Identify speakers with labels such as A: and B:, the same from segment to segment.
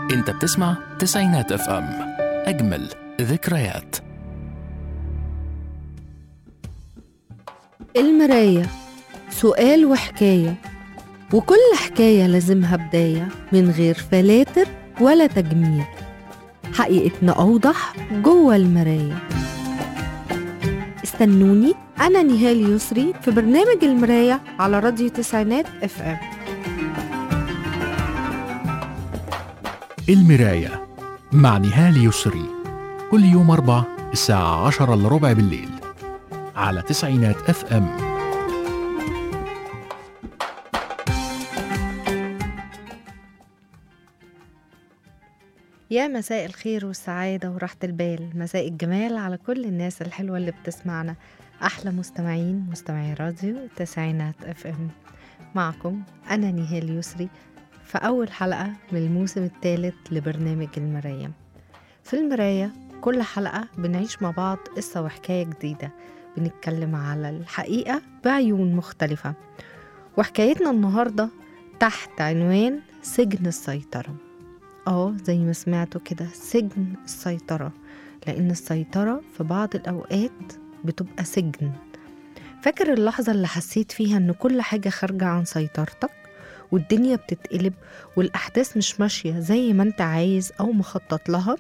A: انت بتسمع تسعينات اف ام اجمل ذكريات
B: المراية سؤال وحكاية وكل حكاية لازمها بداية من غير فلاتر ولا تجميل حقيقتنا أوضح جوه المراية استنوني أنا نهال يسري في برنامج المراية على راديو تسعينات اف ام
A: المراية مع نهال يسري كل يوم أربع الساعة عشرة إلا ربع بالليل على تسعينات اف ام
B: يا مساء الخير والسعادة وراحة البال مساء الجمال على كل الناس الحلوة اللي بتسمعنا أحلى مستمعين مستمعي راديو تسعينات اف ام معكم أنا نهال يسري في أول حلقة من الموسم الثالث لبرنامج المراية في المراية كل حلقة بنعيش مع بعض قصة وحكاية جديدة بنتكلم على الحقيقة بعيون مختلفة وحكايتنا النهاردة تحت عنوان سجن السيطرة اه زي ما سمعتوا كده سجن السيطرة لأن السيطرة في بعض الأوقات بتبقى سجن فاكر اللحظة اللي حسيت فيها إن كل حاجة خارجة عن سيطرتك والدنيا بتتقلب والأحداث مش ماشية زي ما انت عايز أو مخطط لها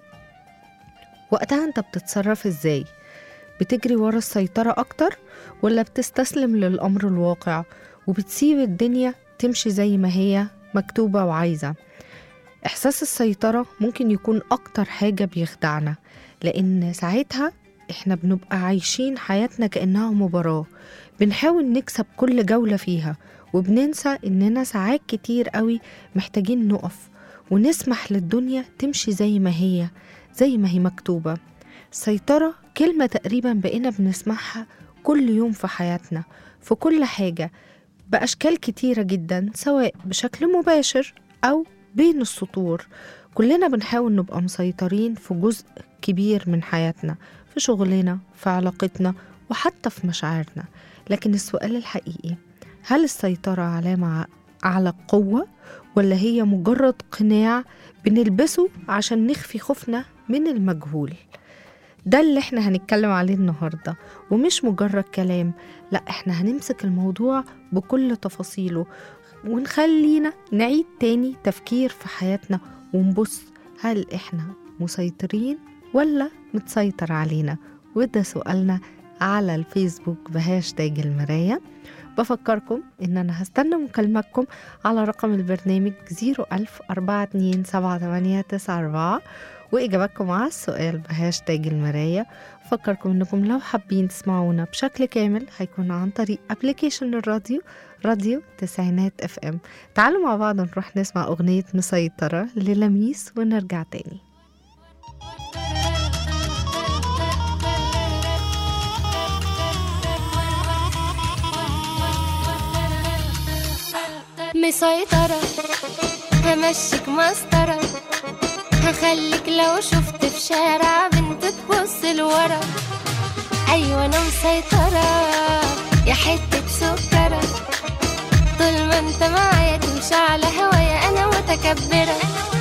B: وقتها انت بتتصرف ازاي بتجري ورا السيطرة أكتر ولا بتستسلم للأمر الواقع وبتسيب الدنيا تمشي زي ما هي مكتوبة وعايزة إحساس السيطرة ممكن يكون أكتر حاجة بيخدعنا لأن ساعتها إحنا بنبقى عايشين حياتنا كأنها مباراة بنحاول نكسب كل جولة فيها وبننسى إننا ساعات كتير قوي محتاجين نقف ونسمح للدنيا تمشي زي ما هي زي ما هي مكتوبة السيطرة كلمة تقريبا بقينا بنسمعها كل يوم في حياتنا في كل حاجة بأشكال كتيرة جدا سواء بشكل مباشر أو بين السطور كلنا بنحاول نبقى مسيطرين في جزء كبير من حياتنا في شغلنا في علاقتنا وحتى في مشاعرنا لكن السؤال الحقيقي هل السيطرة علامة على قوة ولا هي مجرد قناع بنلبسه عشان نخفي خوفنا من المجهول ده اللي احنا هنتكلم عليه النهاردة ومش مجرد كلام لا احنا هنمسك الموضوع بكل تفاصيله ونخلينا نعيد تاني تفكير في حياتنا ونبص هل احنا مسيطرين ولا متسيطر علينا وده سؤالنا على الفيسبوك بهاشتاج المراية بفكركم ان انا هستنى مكالمتكم على رقم البرنامج 010427894 واجاباتكم على السؤال بهاشتاج المراية فكركم انكم لو حابين تسمعونا بشكل كامل هيكون عن طريق ابلكيشن الراديو راديو تسعينات اف ام تعالوا مع بعض نروح نسمع اغنية مسيطرة للميس ونرجع تاني
C: مسيطرة همشيك مسطرة هخليك لو شفت في شارع بنت تبص لورا أيوة أنا مسيطرة يا حتة سكرة طول ما انت معايا تمشي على هوايا أنا متكبرة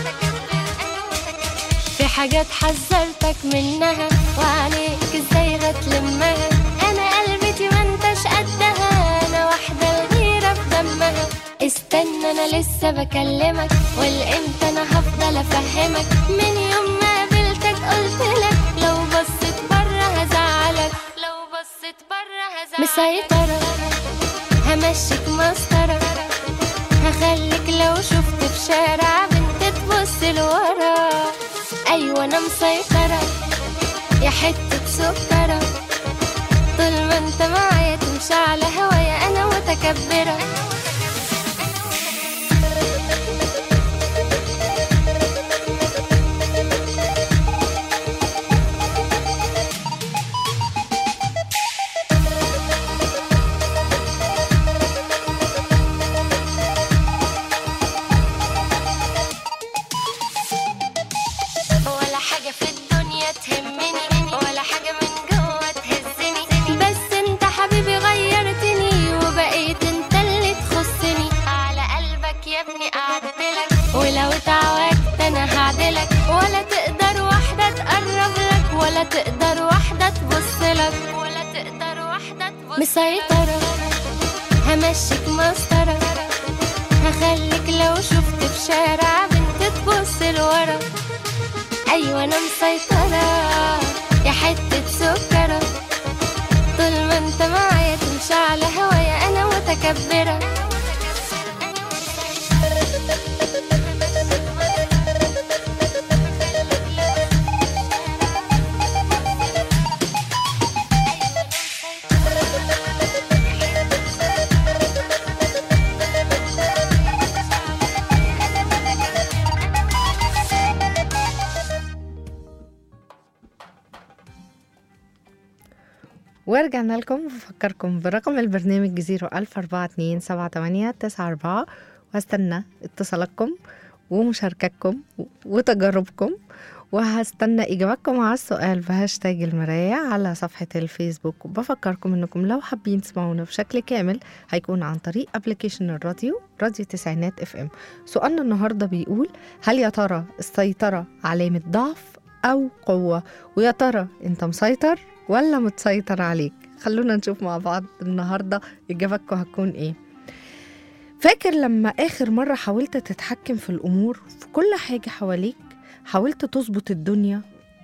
C: في حاجات حذرتك منها وعليك ازاي هتلمها أنا قلبتي ما انتش قدها أنا واحدة الغيرة في دمها استنى انا لسه بكلمك والامتى انا هفضل افهمك من يوم ما قابلتك قلت لك لو بصيت بره هزعلك لو بصيت بره هزعلك مسيطرة همشيك مسطرة هخليك لو شفت في شارع بنت تبص لورا ايوه انا مسيطرة يا حتة سكرة طول ما انت معايا تمشي على هوايا انا متكبرة ولا حاجة في الدنيا تهمني ولا حاجة من جوه تهزني بس انت حبيبي غيرتني وبقيت انت اللي مسيطرة همشيك مسطرة هخليك لو شفت في شارع بنت تبص لورا أيوة أنا مسيطرة يا حتة سكرة طول ما انت معايا تمشي على هوايا أنا متكبرة
B: ورجعنا لكم بفكركم برقم البرنامج 014278894 وهستنى اتصالاتكم ومشاركتكم وتجاربكم وهستنى إجاباتكم على السؤال بهاشتاج المراية على صفحة الفيسبوك وبفكركم إنكم لو حابين تسمعونا بشكل كامل هيكون عن طريق ابلكيشن الراديو راديو تسعينات اف ام سؤالنا النهاردة بيقول هل يا ترى السيطرة علامة ضعف أو قوة ويا ترى أنت مسيطر ولا متسيطر عليك خلونا نشوف مع بعض النهاردة إجابتكم هتكون إيه فاكر لما آخر مرة حاولت تتحكم في الأمور في كل حاجة حواليك حاولت تظبط الدنيا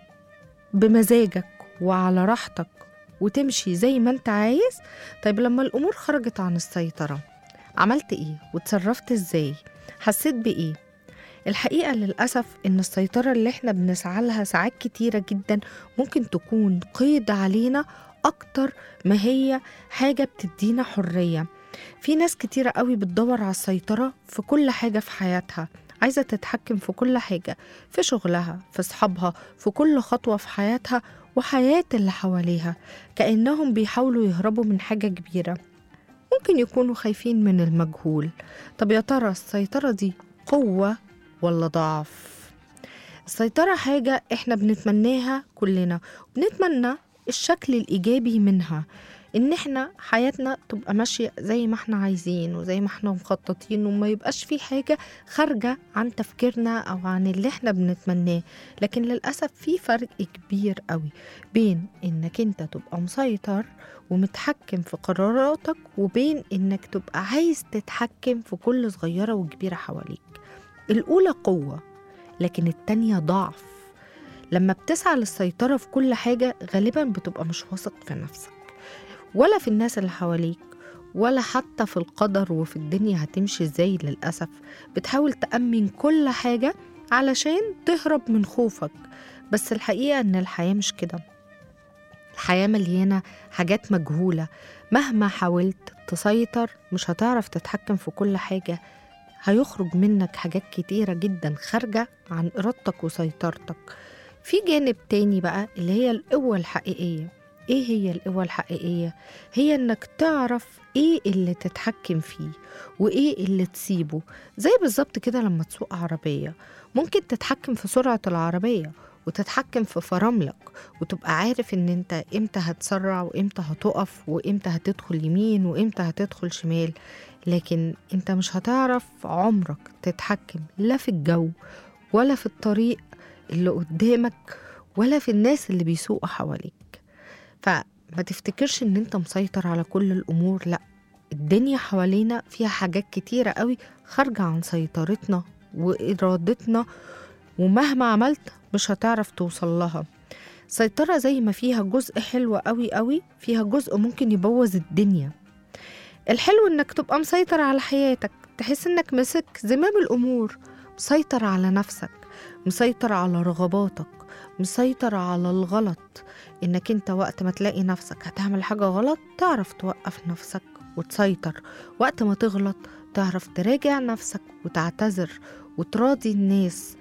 B: بمزاجك وعلى راحتك وتمشي زي ما انت عايز طيب لما الأمور خرجت عن السيطرة عملت ايه وتصرفت ازاي حسيت بايه الحقيقة للأسف إن السيطرة اللي إحنا بنسعى لها ساعات كتيرة جدا ممكن تكون قيد علينا أكتر ما هي حاجة بتدينا حرية في ناس كتيرة قوي بتدور على السيطرة في كل حاجة في حياتها عايزة تتحكم في كل حاجة في شغلها في صحابها في كل خطوة في حياتها وحياة اللي حواليها كأنهم بيحاولوا يهربوا من حاجة كبيرة ممكن يكونوا خايفين من المجهول طب يا ترى السيطرة دي قوة ولا ضعف السيطرة حاجة احنا بنتمناها كلنا بنتمنى الشكل الإيجابي منها إن احنا حياتنا تبقى ماشية زي ما احنا عايزين وزي ما احنا مخططين وما يبقاش في حاجة خارجة عن تفكيرنا أو عن اللي احنا بنتمناه لكن للأسف في فرق كبير قوي بين إنك انت تبقى مسيطر ومتحكم في قراراتك وبين إنك تبقى عايز تتحكم في كل صغيرة وكبيرة حواليك الأولى قوة لكن التانية ضعف لما بتسعى للسيطرة في كل حاجة غالبا بتبقى مش واثق في نفسك ولا في الناس اللي حواليك ولا حتى في القدر وفي الدنيا هتمشي ازاي للأسف بتحاول تأمن كل حاجة علشان تهرب من خوفك بس الحقيقة إن الحياة مش كده الحياة مليانة حاجات مجهولة مهما حاولت تسيطر مش هتعرف تتحكم في كل حاجة هيخرج منك حاجات كتيرة جدا خارجة عن إرادتك وسيطرتك في جانب تاني بقى اللي هي القوة الحقيقية ايه هي القوة الحقيقية؟ هي انك تعرف ايه اللي تتحكم فيه وايه اللي تسيبه زي بالظبط كده لما تسوق عربية ممكن تتحكم في سرعة العربية وتتحكم في فراملك وتبقى عارف ان انت امتى هتسرع وامتى هتقف وامتى هتدخل يمين وامتى هتدخل شمال لكن انت مش هتعرف عمرك تتحكم لا في الجو ولا في الطريق اللي قدامك ولا في الناس اللي بيسوقوا حواليك فما تفتكرش ان انت مسيطر على كل الامور لا الدنيا حوالينا فيها حاجات كتيرة قوي خارجة عن سيطرتنا وإرادتنا ومهما عملت مش هتعرف توصل لها السيطرة زي ما فيها جزء حلو قوي قوي فيها جزء ممكن يبوظ الدنيا الحلو انك تبقى مسيطر على حياتك تحس انك ماسك زمام الامور مسيطر على نفسك مسيطر على رغباتك مسيطر على الغلط انك انت وقت ما تلاقي نفسك هتعمل حاجة غلط تعرف توقف نفسك وتسيطر وقت ما تغلط تعرف تراجع نفسك وتعتذر وتراضي الناس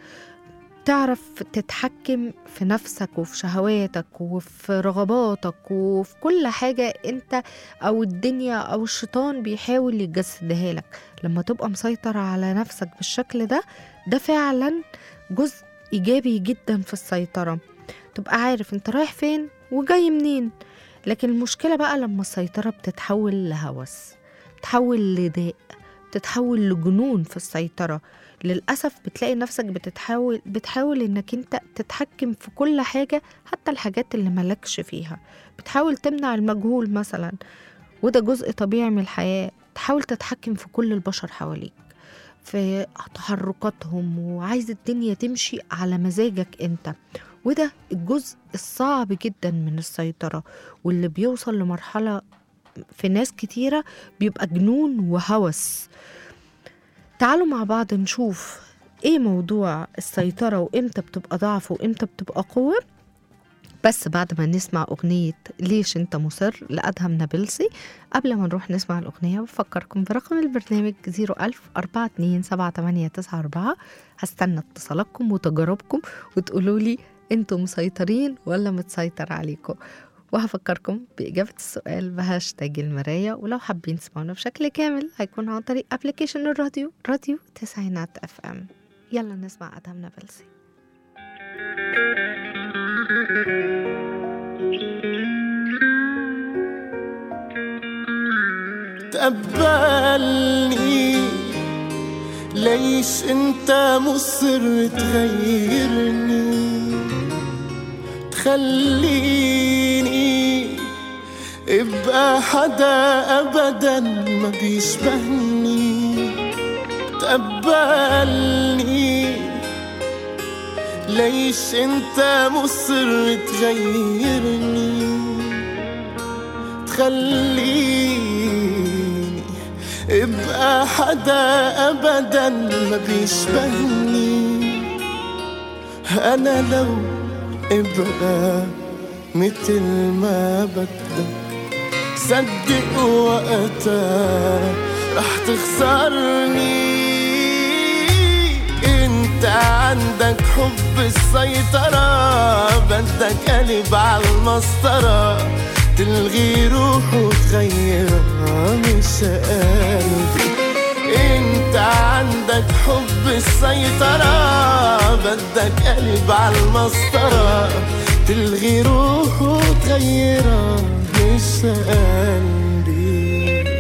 B: تعرف تتحكم في نفسك وفي شهواتك وفي رغباتك وفي كل حاجة انت او الدنيا او الشيطان بيحاول يجسدها لك لما تبقى مسيطر على نفسك بالشكل ده ده فعلا جزء ايجابي جدا في السيطرة تبقى عارف انت رايح فين وجاي منين لكن المشكلة بقى لما السيطرة بتتحول لهوس بتتحول لداء بتتحول لجنون في السيطرة للأسف بتلاقي نفسك بتتحاول بتحاول إنك أنت تتحكم في كل حاجة حتى الحاجات اللي ملكش فيها بتحاول تمنع المجهول مثلا وده جزء طبيعي من الحياة تحاول تتحكم في كل البشر حواليك في تحركاتهم وعايز الدنيا تمشي على مزاجك انت وده الجزء الصعب جدا من السيطرة واللي بيوصل لمرحلة في ناس كتيرة بيبقى جنون وهوس تعالوا مع بعض نشوف ايه موضوع السيطرة وامتى بتبقى ضعف وامتى بتبقى قوة بس بعد ما نسمع أغنية ليش أنت مصر لأدهم نابلسي قبل ما نروح نسمع الأغنية بفكركم برقم البرنامج 01000 427 هستنى اتصالاتكم وتجاربكم وتقولوا لي انتوا مسيطرين ولا متسيطر عليكم وهفكركم بإجابة السؤال بهاشتاج المراية ولو حابين تسمعونا بشكل كامل هيكون عن طريق ابلكيشن الراديو راديو تسعينات اف ام يلا نسمع أدهم نابلسي
D: تقبلني ليش انت مصر تغيرني تخليني ابقى حدا ابدا ما بيشبهني تقبلني ليش انت مصر تغيرني تخليني ابقى حدا ابدا ما بيشبهني انا لو ابقى مثل ما بدك صدق وقتها رح تخسرني انت عندك حب السيطرة بدك قلب على المسطرة تلغي روح وتغيرها مش قلبي انت عندك حب السيطرة بدك قلب على المسطرة تلغي روح وتغيرها مش قلبي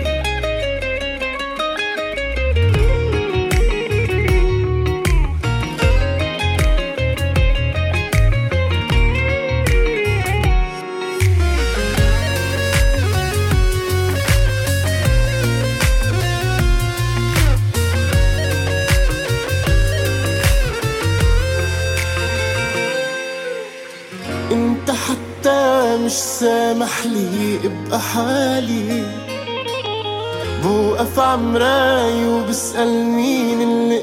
D: انت حتى مش سامح لي ابقى حالي بوقف عمراي وبسأل مين اللي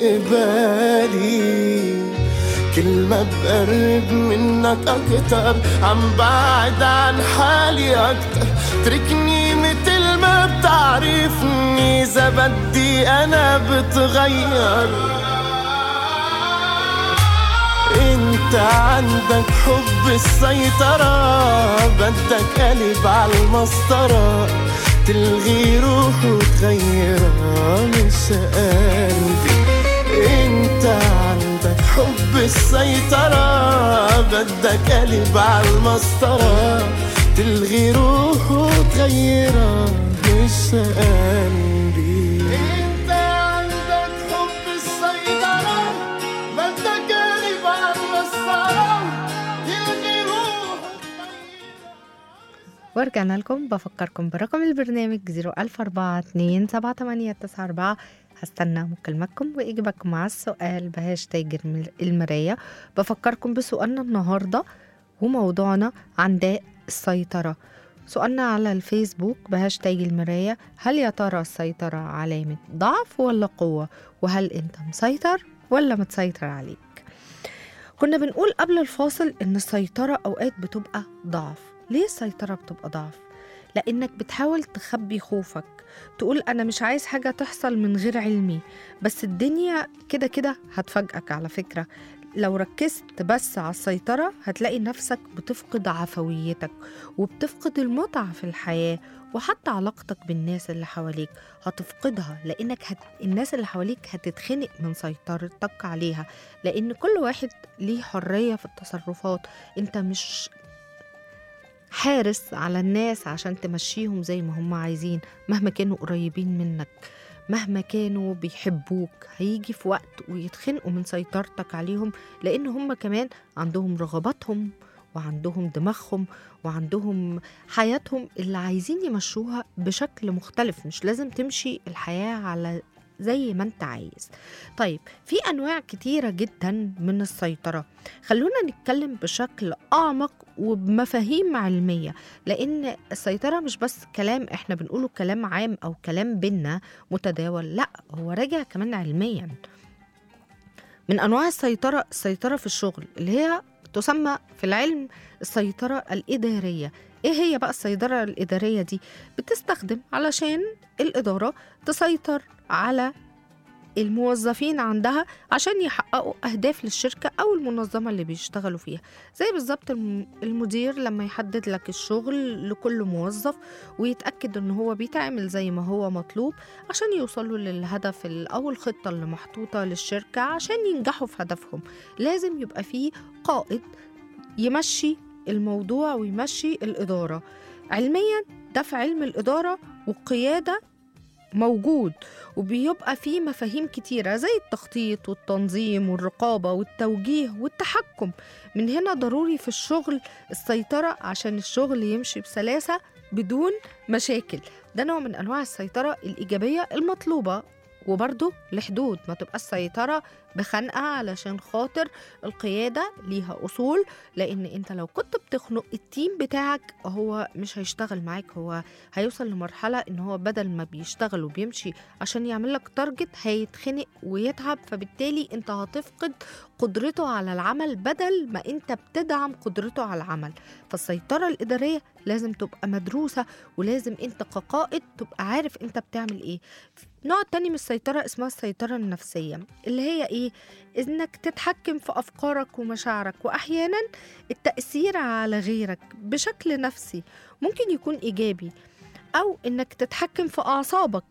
D: قبالي كل ما بقرب منك أكتر عم بعد عن حالي أكتر تركني مثل ما بتعرفني إذا بدي أنا بتغير انت عندك حب السيطرة بدك قلب على المسطرة تلغي روح وتغيرها مش قلبي انت عندك حب السيطرة بدك قلب على المسطرة تلغي روح وتغيرها مش قلبي انت عندك حب السيطرة بدك قلب على المسطرة تلغي روح
B: ورجعنا لكم بفكركم برقم البرنامج 004278994 هستنى مكالمتكم وإجابتكم على السؤال بهاشتاج الم- المراية بفكركم بسؤالنا النهاردة وموضوعنا عن داء السيطرة سؤالنا على الفيسبوك بهاشتاج المراية هل يا ترى السيطرة علامة ضعف ولا قوة وهل انت مسيطر ولا متسيطر عليك كنا بنقول قبل الفاصل ان السيطرة اوقات بتبقى ضعف ليه السيطرة بتبقى ضعف؟ لأنك بتحاول تخبي خوفك تقول أنا مش عايز حاجة تحصل من غير علمي بس الدنيا كده كده هتفاجئك على فكرة لو ركزت بس على السيطرة هتلاقي نفسك بتفقد عفويتك وبتفقد المتعة في الحياة وحتى علاقتك بالناس اللي حواليك هتفقدها لأنك هت... الناس اللي حواليك هتتخنق من سيطرتك عليها لأن كل واحد ليه حرية في التصرفات انت مش حارس على الناس عشان تمشيهم زي ما هم عايزين مهما كانوا قريبين منك مهما كانوا بيحبوك هيجي في وقت ويتخنقوا من سيطرتك عليهم لأن هم كمان عندهم رغباتهم وعندهم دماغهم وعندهم حياتهم اللي عايزين يمشوها بشكل مختلف مش لازم تمشي الحياة على زي ما انت عايز طيب في انواع كتيره جدا من السيطره خلونا نتكلم بشكل اعمق وبمفاهيم علميه لان السيطره مش بس كلام احنا بنقوله كلام عام او كلام بينا متداول لا هو راجع كمان علميا من انواع السيطره السيطره في الشغل اللي هي تسمى في العلم السيطره الاداريه ايه هي بقى السيطره الاداريه دي بتستخدم علشان الاداره تسيطر على الموظفين عندها عشان يحققوا أهداف للشركة أو المنظمة اللي بيشتغلوا فيها زي بالظبط الم- المدير لما يحدد لك الشغل لكل موظف ويتأكد إن هو بيتعمل زي ما هو مطلوب عشان يوصلوا للهدف ال- أو الخطة اللي محطوطة للشركة عشان ينجحوا في هدفهم لازم يبقى فيه قائد يمشي الموضوع ويمشي الإدارة علميا ده في علم الإدارة والقيادة موجود وبيبقى فيه مفاهيم كتيرة زي التخطيط والتنظيم والرقابة والتوجيه والتحكم من هنا ضروري في الشغل السيطرة عشان الشغل يمشي بسلاسة بدون مشاكل ده نوع من أنواع السيطرة الإيجابية المطلوبة وبرضه لحدود ما تبقى السيطرة بخنقة علشان خاطر القيادة ليها أصول لأن أنت لو كنت بتخنق التيم بتاعك هو مش هيشتغل معاك هو هيوصل لمرحلة إن هو بدل ما بيشتغل وبيمشي عشان يعمل لك تارجت هيتخنق ويتعب فبالتالي أنت هتفقد قدرته على العمل بدل ما أنت بتدعم قدرته على العمل فالسيطرة الإدارية لازم تبقى مدروسة ولازم أنت كقائد تبقى عارف أنت بتعمل إيه نوع تاني من السيطرة اسمها السيطرة النفسية اللي هي إيه؟ إنك تتحكم في أفكارك ومشاعرك وأحيانا التأثير على غيرك بشكل نفسي ممكن يكون إيجابي أو إنك تتحكم في أعصابك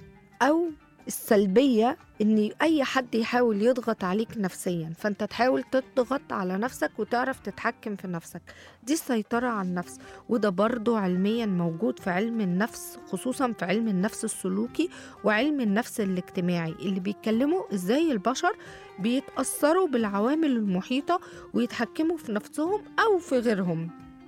B: أو السلبية إن أي حد يحاول يضغط عليك نفسيا فأنت تحاول تضغط على نفسك وتعرف تتحكم في نفسك دي السيطرة على النفس وده برضو علميا موجود في علم النفس خصوصا في علم النفس السلوكي وعلم النفس الاجتماعي اللي بيتكلموا ازاي البشر بيتأثروا بالعوامل المحيطة ويتحكموا في نفسهم أو في غيرهم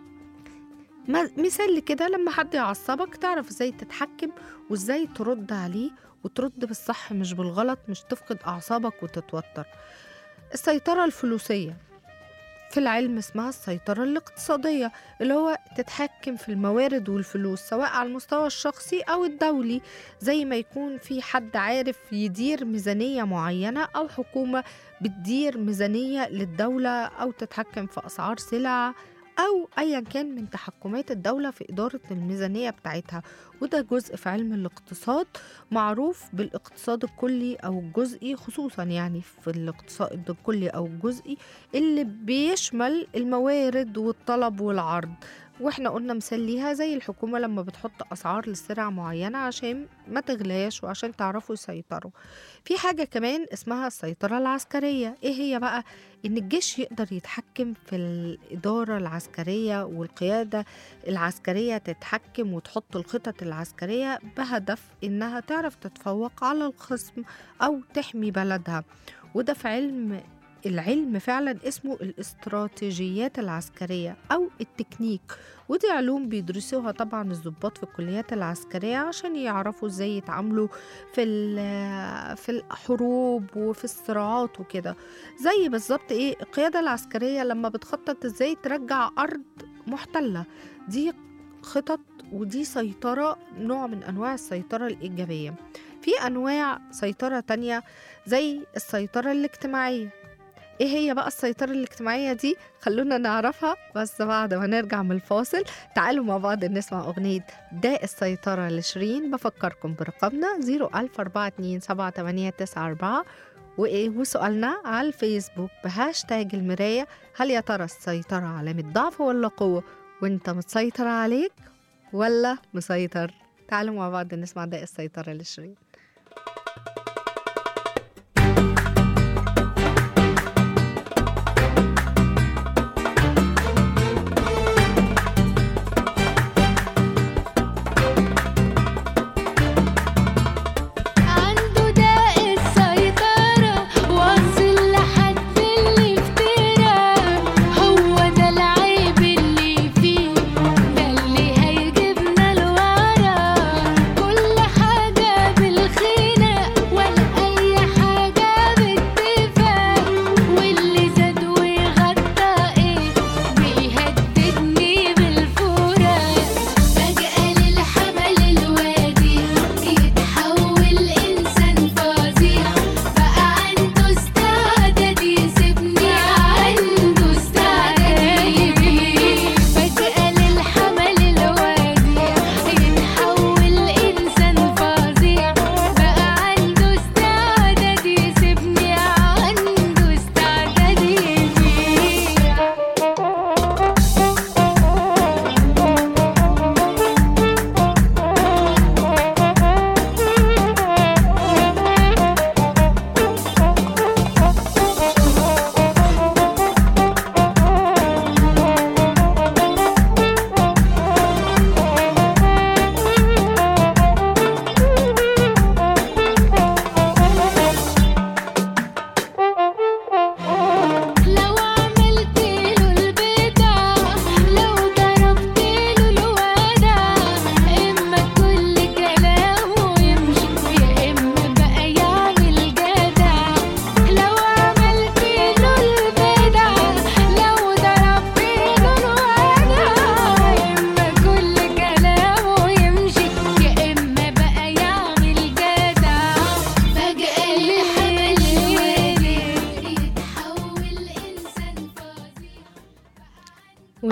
B: ما- مثال لكده لما حد يعصبك تعرف ازاي تتحكم وازاي ترد عليه وترد بالصح مش بالغلط مش تفقد أعصابك وتتوتر السيطرة الفلوسية في العلم اسمها السيطرة الاقتصادية اللي هو تتحكم في الموارد والفلوس سواء على المستوى الشخصي أو الدولي زي ما يكون في حد عارف يدير ميزانية معينة أو حكومة بتدير ميزانية للدولة أو تتحكم في أسعار سلع أو أيا كان من تحكمات الدولة في إدارة الميزانية بتاعتها وده جزء في علم الاقتصاد معروف بالاقتصاد الكلي أو الجزئي خصوصا يعني في الاقتصاد الكلي أو الجزئي اللي بيشمل الموارد والطلب والعرض واحنا قلنا مثال ليها زي الحكومة لما بتحط أسعار للسلع معينة عشان ما تغلاش وعشان تعرفوا يسيطروا في حاجة كمان اسمها السيطرة العسكرية ايه هي بقى ان الجيش يقدر يتحكم في الإدارة العسكرية والقيادة العسكرية تتحكم وتحط الخطط العسكرية بهدف انها تعرف تتفوق على الخصم او تحمي بلدها وده في علم العلم فعلا اسمه الاستراتيجيات العسكرية أو التكنيك ودي علوم بيدرسوها طبعا الضباط في الكليات العسكرية عشان يعرفوا ازاي يتعاملوا في ال- في الحروب وفي الصراعات وكده زي بالظبط ايه القيادة العسكرية لما بتخطط ازاي ترجع أرض محتلة دي خطط ودي سيطرة نوع من أنواع السيطرة الإيجابية في أنواع سيطرة تانية زي السيطرة الاجتماعية ايه هي بقى السيطرة الاجتماعية دي خلونا نعرفها بس بعد ما نرجع من الفاصل تعالوا مع بعض نسمع أغنية داء السيطرة لشيرين بفكركم برقمنا 014278894 وإيه وسؤالنا على الفيسبوك بهاشتاج المراية هل يا ترى السيطرة علامة ضعف ولا قوة وانت متسيطر عليك ولا مسيطر تعالوا مع بعض نسمع داء السيطرة لشيرين
C: عنده داء السيطرة واصل لحد اللي افترى هو ده العيب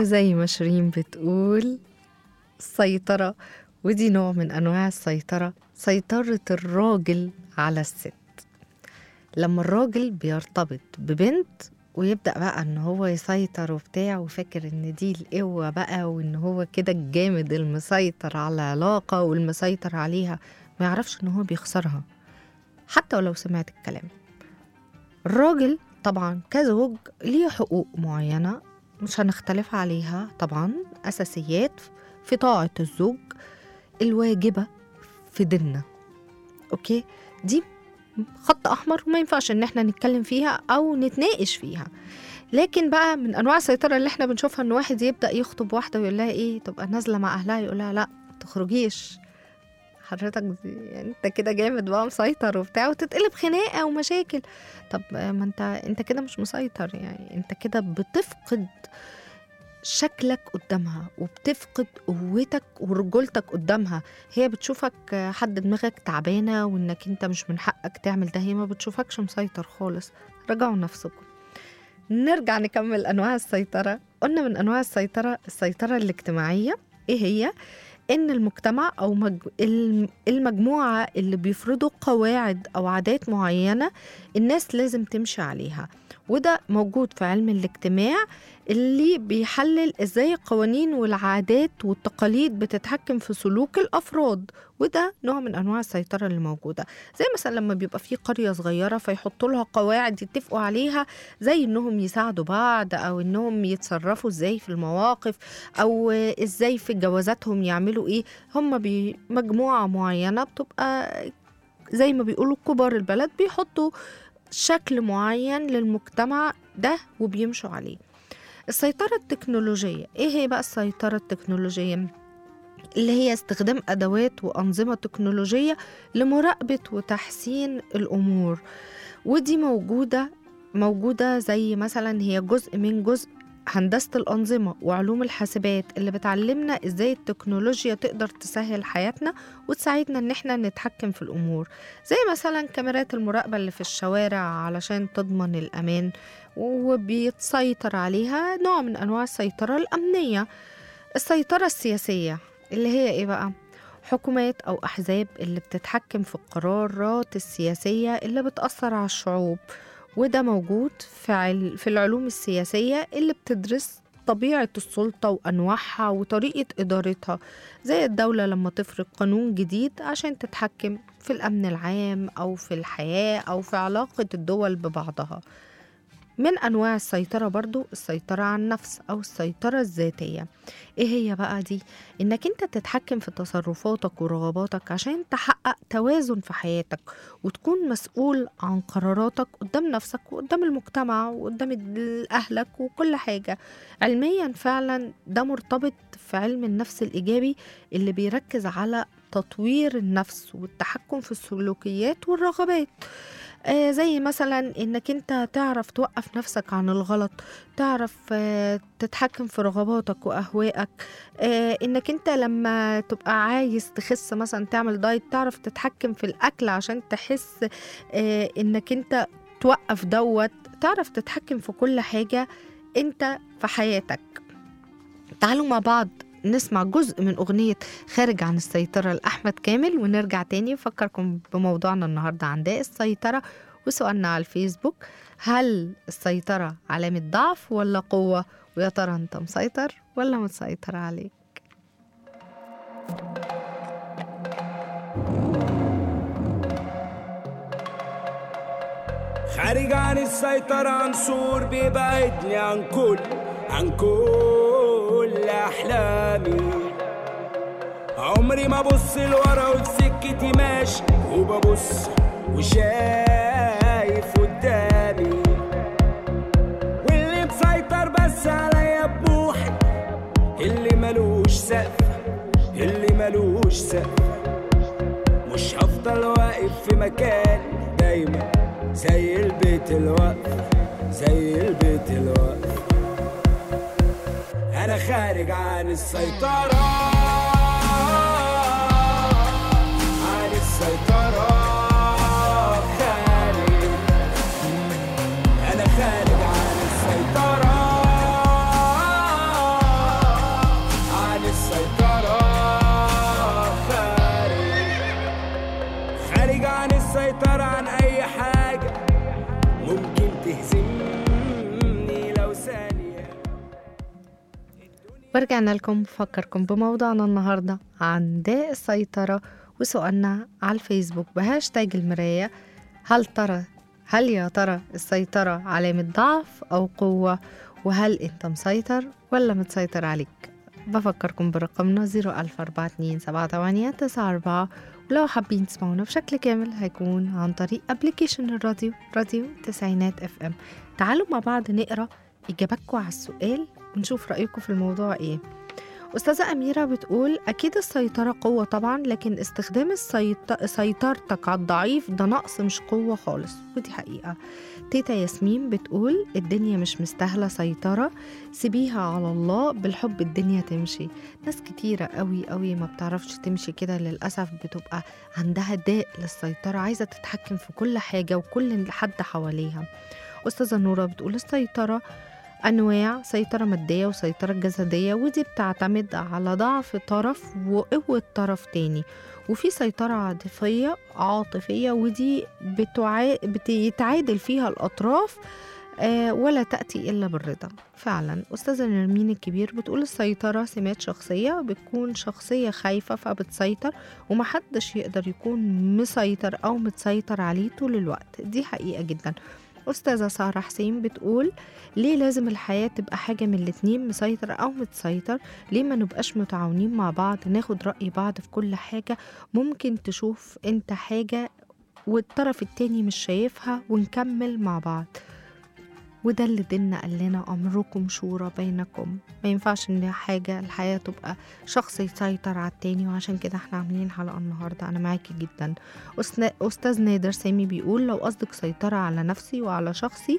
B: وزي ما شيرين بتقول السيطرة ودي نوع من أنواع السيطرة سيطرة الراجل على الست لما الراجل بيرتبط ببنت ويبدأ بقى ان هو يسيطر وبتاع وفاكر ان دي القوة بقى وان هو كده الجامد المسيطر على العلاقة والمسيطر عليها ما يعرفش ان هو بيخسرها حتى ولو سمعت الكلام الراجل طبعا كزوج ليه حقوق معينة مش هنختلف عليها طبعا أساسيات في طاعة الزوج الواجبة في ديننا أوكي دي خط أحمر وما ينفعش إن احنا نتكلم فيها أو نتناقش فيها لكن بقى من أنواع السيطرة اللي احنا بنشوفها إن واحد يبدأ يخطب واحدة ويقول لها إيه تبقى نازلة مع أهلها يقول لها لا تخرجيش حضرتك دي يعني انت كده جامد بقى مسيطر وبتاع وتتقلب خناقه ومشاكل طب ما انت انت كده مش مسيطر يعني انت كده بتفقد شكلك قدامها وبتفقد قوتك ورجولتك قدامها هي بتشوفك حد دماغك تعبانه وانك انت مش من حقك تعمل ده هي ما بتشوفكش مسيطر خالص راجعوا نفسكم نرجع نكمل انواع السيطره قلنا من انواع السيطره السيطره الاجتماعيه ايه هي ان المجتمع او مج... الم- المجموعه اللي بيفرضوا قواعد او عادات معينه الناس لازم تمشي عليها وده موجود في علم الاجتماع اللي بيحلل ازاي القوانين والعادات والتقاليد بتتحكم في سلوك الافراد وده نوع من انواع السيطره اللي موجوده زي مثلا لما بيبقى في قريه صغيره فيحطوا لها قواعد يتفقوا عليها زي انهم يساعدوا بعض او انهم يتصرفوا ازاي في المواقف او ازاي في جوازاتهم يعملوا ايه هم بمجموعه معينه بتبقى زي ما بيقولوا كبار البلد بيحطوا شكل معين للمجتمع ده وبيمشوا عليه السيطرة التكنولوجية ايه هي بقى السيطرة التكنولوجية اللي هي استخدام أدوات وأنظمة تكنولوجية لمراقبة وتحسين الأمور ودي موجودة موجودة زي مثلا هي جزء من جزء هندسة الأنظمة وعلوم الحاسبات اللي بتعلمنا إزاي التكنولوجيا تقدر تسهل حياتنا وتساعدنا إن احنا نتحكم في الأمور زي مثلا كاميرات المراقبة اللي في الشوارع علشان تضمن الأمان وبيتسيطر عليها نوع من أنواع السيطرة الأمنية السيطرة السياسية اللي هي إيه بقى؟ حكومات أو أحزاب اللي بتتحكم في القرارات السياسية اللي بتأثر على الشعوب وده موجود في, عل... في العلوم السياسية اللي بتدرس طبيعة السلطة وأنواعها وطريقة إدارتها زي الدولة لما تفرض قانون جديد عشان تتحكم في الأمن العام أو في الحياة أو في علاقة الدول ببعضها من أنواع السيطرة برضو السيطرة على النفس أو السيطرة الذاتية إيه هي بقى دي؟ إنك أنت تتحكم في تصرفاتك ورغباتك عشان تحقق توازن في حياتك وتكون مسؤول عن قراراتك قدام نفسك وقدام المجتمع وقدام ال- أهلك وكل حاجة علميا فعلا ده مرتبط في علم النفس الإيجابي اللي بيركز على تطوير النفس والتحكم في السلوكيات والرغبات آه زي مثلا انك انت تعرف توقف نفسك عن الغلط تعرف آه تتحكم في رغباتك واهوائك آه انك انت لما تبقى عايز تخس مثلا تعمل دايت تعرف تتحكم في الاكل عشان تحس آه انك انت توقف دوت تعرف تتحكم في كل حاجة انت في حياتك تعالوا مع بعض نسمع جزء من أغنية خارج عن السيطرة لأحمد كامل ونرجع تاني نفكركم بموضوعنا النهاردة عن داء السيطرة وسؤالنا على الفيسبوك هل السيطرة علامة ضعف ولا قوة ويا ترى أنت مسيطر ولا متسيطر عليك
E: خارج عن السيطرة عنصر بيبعدني عن كل عن كل أحلامي عمري ما بص لورا وفي سكتي ماشي وببص وشايف قدامي واللي مسيطر بس عليا بموحي اللي ملوش سقف اللي ملوش سقف مش هفضل واقف في مكان دايما زي البيت الوقف زي البيت الوقف انا خارج عن السيطرة عن السيطرة خارج انا خارج عن السيطرة مسيطر عن اي حاجة ممكن تهزمني لو ثانية
B: ورجعنا لكم بفكركم بموضوعنا النهاردة عن داء السيطرة وسؤالنا على الفيسبوك بهاشتاج المراية هل ترى هل يا ترى السيطرة علامة ضعف أو قوة وهل أنت مسيطر ولا متسيطر عليك بفكركم برقمنا 014278894 ولو حابين تسمعونا بشكل كامل هيكون عن طريق ابلكيشن الراديو راديو تسعينات اف ام تعالوا مع بعض نقرا اجاباتكم على السؤال ونشوف رايكم في الموضوع ايه أستاذة أميرة بتقول أكيد السيطرة قوة طبعا لكن استخدام السيط... سيطرتك على الضعيف ده نقص مش قوة خالص ودي حقيقة تيتا ياسمين بتقول الدنيا مش مستاهلة سيطرة سيبيها على الله بالحب الدنيا تمشي ناس كتيرة قوي قوي ما بتعرفش تمشي كده للأسف بتبقى عندها داء للسيطرة عايزة تتحكم في كل حاجة وكل حد حواليها أستاذة نورة بتقول السيطرة أنواع سيطرة مادية وسيطرة جسدية ودي بتعتمد على ضعف طرف وقوة طرف تاني وفي سيطرة عاطفية عاطفية ودي بتعا... بتتعادل فيها الأطراف آه ولا تأتي إلا بالرضا فعلا أستاذة نرمين الكبير بتقول السيطرة سمات شخصية بتكون شخصية خايفة فبتسيطر ومحدش يقدر يكون مسيطر أو متسيطر عليه طول الوقت دي حقيقة جدا أستاذة سارة حسين بتقول ليه لازم الحياة تبقى حاجة من الاتنين مسيطر أو متسيطر ليه ما نبقاش متعاونين مع بعض ناخد رأي بعض في كل حاجة ممكن تشوف انت حاجة والطرف التاني مش شايفها ونكمل مع بعض وده اللي ديننا قال لنا أمركم شورى بينكم ما ينفعش إن حاجة الحياة تبقى شخص يسيطر على التاني وعشان كده احنا عاملين حلقة النهاردة أنا معاكي جدا أسنا- أستاذ نادر سامي بيقول لو قصدك سيطرة على نفسي وعلى شخصي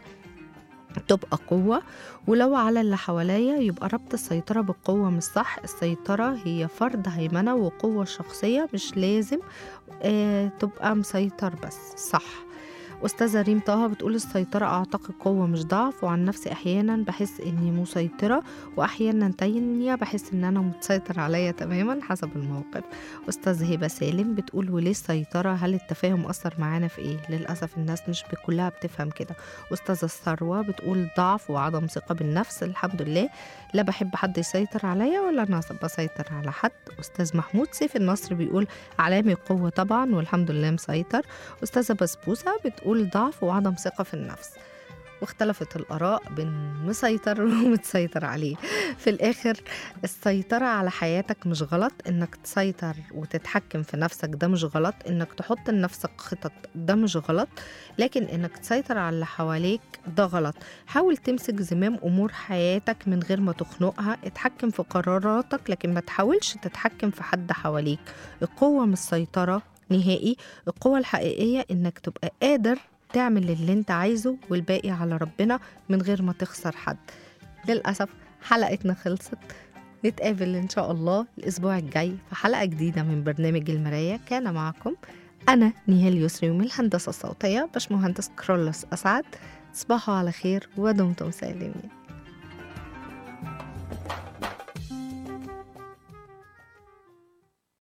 B: تبقى قوة ولو على اللي حواليا يبقى ربط السيطرة بالقوة مش صح السيطرة هي فرض هيمنة وقوة شخصية مش لازم آه تبقى مسيطر بس صح أستاذة ريم طه بتقول السيطرة أعتقد قوة مش ضعف وعن نفسي أحيانا بحس إني مسيطرة وأحيانا تانية بحس إن أنا متسيطر عليا تماما حسب الموقف أستاذ هبة سالم بتقول وليه السيطرة هل التفاهم أثر معانا في إيه للأسف الناس مش كلها بتفهم كده أستاذة الثروة بتقول ضعف وعدم ثقة بالنفس الحمد لله لا بحب حد يسيطر عليا ولا أنا بسيطر على حد أستاذ محمود سيف النصر بيقول علامة قوة طبعا والحمد لله مسيطر أستاذة بسبوسة بتقول ضعف وعدم ثقة في النفس واختلفت الآراء بين مسيطر ومتسيطر عليه في الآخر السيطرة على حياتك مش غلط إنك تسيطر وتتحكم في نفسك ده مش غلط إنك تحط لنفسك خطط ده مش غلط لكن إنك تسيطر على اللي حواليك ده غلط حاول تمسك زمام أمور حياتك من غير ما تخنقها اتحكم في قراراتك لكن ما تحاولش تتحكم في حد حواليك القوة مش سيطرة نهائي القوة الحقيقية إنك تبقى قادر تعمل اللي انت عايزه والباقي على ربنا من غير ما تخسر حد للأسف حلقتنا خلصت نتقابل إن شاء الله الأسبوع الجاي في حلقة جديدة من برنامج المراية كان معكم أنا نيهال يسري من الهندسة الصوتية باشمهندس كرولوس أسعد تصبحوا على خير ودمتم سالمين